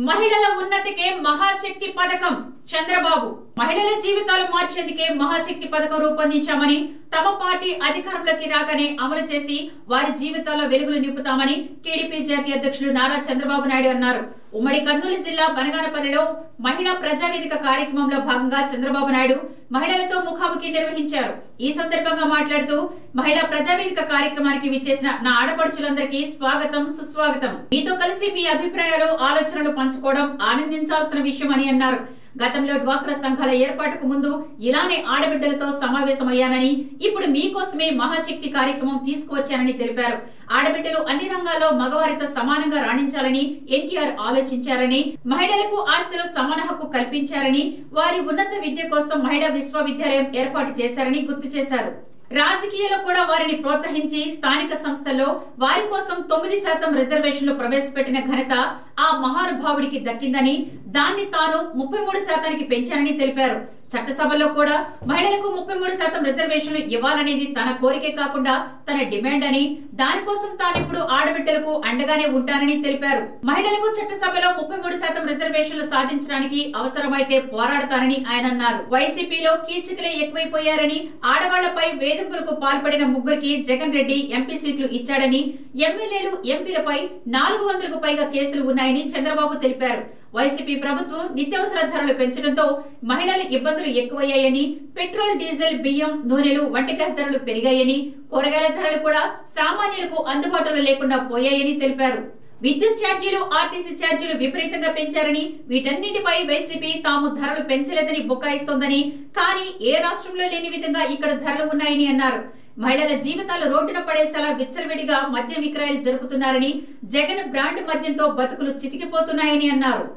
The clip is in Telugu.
మహిళల ఉన్నతికే మహాశక్తి పథకం చంద్రబాబు మహిళల జీవితాలు మార్చేందుకే మహాశక్తి పథకం రూపొందించామని తమ పార్టీ అధికారంలోకి రాగానే అమలు చేసి వారి జీవితాల్లో వెలుగులు నింపుతామని టీడీపీ జాతీయ అధ్యక్షులు నారా చంద్రబాబు నాయుడు అన్నారు ఉమ్మడి కర్నూలు జిల్లా బనగానపల్లిలో మహిళా ప్రజావేదిక కార్యక్రమంలో భాగంగా చంద్రబాబు నాయుడు మహిళలతో ముఖాముఖి నిర్వహించారు ఈ సందర్భంగా మాట్లాడుతూ మహిళా ప్రజావేదిక కార్యక్రమానికి విచ్చేసిన నా ఆడపడుచులందరికీ స్వాగతం సుస్వాగతం మీతో కలిసి మీ అభిప్రాయాలు ఆలోచనలు పంచుకోవడం ఆనందించాల్సిన విషయమని అన్నారు గతంలో డ్వాక్రా సంఘాల ఏర్పాటుకు ముందు ఇలానే ఆడబిడ్డలతో సమావేశమయ్యానని ఇప్పుడు మీకోసమే మహాశక్తి కార్యక్రమం తీసుకువచ్చానని తెలిపారు ఆడబిడ్డలు అన్ని రంగాల్లో మగవారితో సమానంగా రాణించాలని ఎన్టీఆర్ ఆలోచించారని మహిళలకు ఆస్తిలో సమాన హక్కు కల్పించారని వారి ఉన్నత విద్య కోసం మహిళా విశ్వవిద్యాలయం ఏర్పాటు చేశారని గుర్తు చేశారు రాజకీయాల్లో కూడా వారిని ప్రోత్సహించి స్థానిక సంస్థల్లో వారి కోసం తొమ్మిది శాతం రిజర్వేషన్లు ప్రవేశపెట్టిన ఘనత ఆ మహానుభావుడికి దక్కిందని దాన్ని తాను ముప్పై మూడు శాతానికి పెంచానని తెలిపారు చట్టసభలో కూడా మహిళలకు ముప్పై మూడు శాతం రిజర్వేషన్లు ఇవ్వాలనేది తన కోరికే కాకుండా తన డిమాండ్ అని దానికోసం తానిప్పుడు ఆడబిడ్డలకు అండగానే ఉంటానని తెలిపారు మహిళలకు చట్టసభలో ముప్పై మూడు శాతం రిజర్వేషన్లు సాధించడానికి అవసరమైతే పోరాడతానని ఆయన అన్నారు వైసీపీలో కీచకులే ఎక్కువైపోయారని ఆడవాళ్లపై వేధింపులకు పాల్పడిన ముగ్గురికి జగన్ రెడ్డి ఎంపీ సీట్లు ఇచ్చాడని ఎమ్మెల్యేలు ఎంపీలపై నాలుగు వందలకు పైగా కేసులు ఉన్నాయని చంద్రబాబు తెలిపారు వైసీపీ ప్రభుత్వం నిత్యావసర ధరలు పెంచడంతో మహిళల ఇబ్బందులు ఎక్కువయ్యాయని పెట్రోల్ డీజిల్ బియ్యం నూనెలు వంట గ్యాస్ ధరలు పెరిగాయని కూరగాయల ధరలు కూడా సామాన్యులకు అందుబాటులో లేకుండా పోయాయని తెలిపారు విద్యుత్ ఛార్జీలు ఆర్టీసీ ఛార్జీలు విపరీతంగా పెంచారని వీటన్నిటిపై వైసీపీ తాము ధరలు పెంచలేదని బుకాయిస్తోందని కానీ ఏ రాష్ట్రంలో లేని విధంగా ఇక్కడ ధరలు ఉన్నాయని అన్నారు మహిళల జీవితాలు రోడ్డున పడేసేలా విచ్చలవిడిగా మద్యం విక్రయాలు జరుపుతున్నారని జగన్ బ్రాండ్ మద్యంతో బతుకులు చితికిపోతున్నాయని అన్నారు